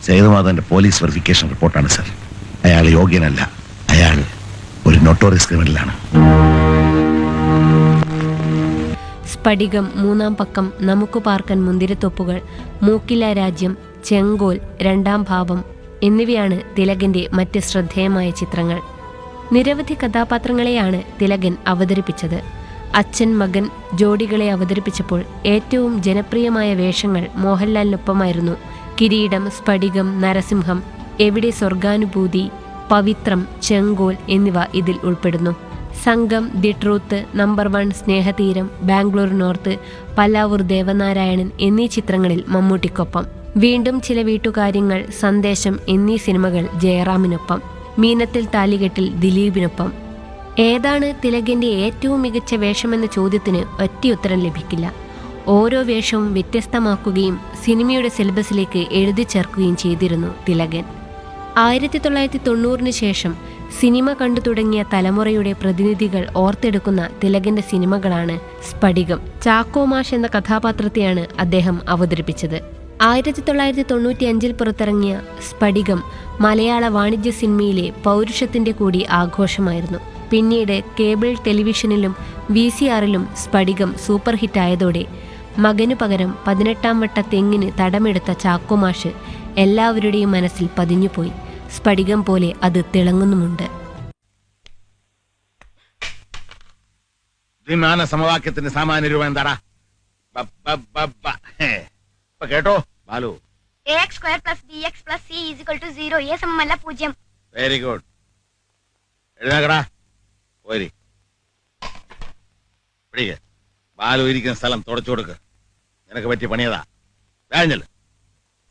സേതുമാധവന്റെ police വെറിഫിക്കേഷൻ റിപ്പോർട്ടാണ് sir അയാൾ യോഗ്യനല്ല അയാൾ ഒരു നൊട്ടോറിയസ് ക്രിമിനലാണ് സ്ഫടികം മൂന്നാം പക്കം നമുക്ക് പാർക്കൻ മുന്തിരിത്തൊപ്പുകൾ മൂക്കില രാജ്യം ചെങ്കോൽ രണ്ടാം ഭാവം എന്നിവയാണ് തിലകന്റെ മറ്റ് ശ്രദ്ധേയമായ ചിത്രങ്ങൾ നിരവധി കഥാപാത്രങ്ങളെയാണ് തിലകൻ അവതരിപ്പിച്ചത് അച്ഛൻ മകൻ ജോഡികളെ അവതരിപ്പിച്ചപ്പോൾ ഏറ്റവും ജനപ്രിയമായ വേഷങ്ങൾ മോഹൻലാലിനൊപ്പമായിരുന്നു കിരീടം സ്ഫടികം നരസിംഹം എവിടെ സ്വർഗാനുഭൂതി പവിത്രം ചെങ്കോൽ എന്നിവ ഇതിൽ ഉൾപ്പെടുന്നു Sangham the truth number one Snehatheeram Bangalore north Pallavoor Devanarayanan എന്നീ ചിത്രങ്ങളിൽ മമ്മൂട്ടിക്കൊപ്പം വീണ്ടും ചില വീട്ടുകാര്യങ്ങൾ സന്ദേശം എന്നീ സിനിമകൾ ജയറാമിനൊപ്പം മീനത്തിൽ താലികെട്ടിൽ ദിലീപിനൊപ്പം ഏതാണ് തിലകന്റെ ഏറ്റവും മികച്ച വേഷമെന്ന ചോദ്യത്തിന് ഒറ്റയുത്തരം ലഭിക്കില്ല ഓരോ വേഷവും വ്യത്യസ്തമാക്കുകയും സിനിമയുടെ സിലബസിലേക്ക് എഴുതി ചേർക്കുകയും ചെയ്തിരുന്നു തിലകൻ ആയിരത്തി തൊള്ളായിരത്തി തൊണ്ണൂറിന് ശേഷം സിനിമ കണ്ടു തുടങ്ങിയ തലമുറയുടെ പ്രതിനിധികൾ ഓർത്തെടുക്കുന്ന തിലകന്റെ സിനിമകളാണ് സ്ഫടികം ചാക്കോമാഷ് എന്ന കഥാപാത്രത്തെയാണ് അദ്ദേഹം അവതരിപ്പിച്ചത് ആയിരത്തി തൊള്ളായിരത്തി തൊണ്ണൂറ്റി അഞ്ചിൽ പുറത്തിറങ്ങിയ സ്ഫടികം മലയാള വാണിജ്യ സിനിമയിലെ പൗരുഷത്തിന്റെ കൂടി ആഘോഷമായിരുന്നു പിന്നീട് കേബിൾ ടെലിവിഷനിലും വി സി ആറിലും സ്ഫടികം സൂപ്പർ ഹിറ്റായതോടെ മകനു പകരം പതിനെട്ടാം വട്ട തെങ്ങിന് തടമെടുത്ത ചാക്കോമാഷ് എല്ലാവരുടെയും മനസ്സിൽ പതിഞ്ഞുപോയി സ്ഫടികം പോലെ അത് തിളങ്ങുന്നുമുണ്ട് ദ്വിമാന സമവാക്യത്തിന്റെ സാമാന്യ രൂപം എന്താടാ ബ, ബ, ബ, ബ. ഹേ. ഇപ്പൊ കേട്ടോ Balu a x square plus b x plus c equal to zero a സമമല്ല പൂജ്യം വെരി ഗുഡ് എഴുതാക്കടാ പോരി പിടിക്ക് ബാലു ഇരിക്കുന്ന സ്ഥലം തുടച്ചു കൊടുക്ക് നിനക്ക് പറ്റിയ പണിയതാ വേഞ്ഞല്ലേ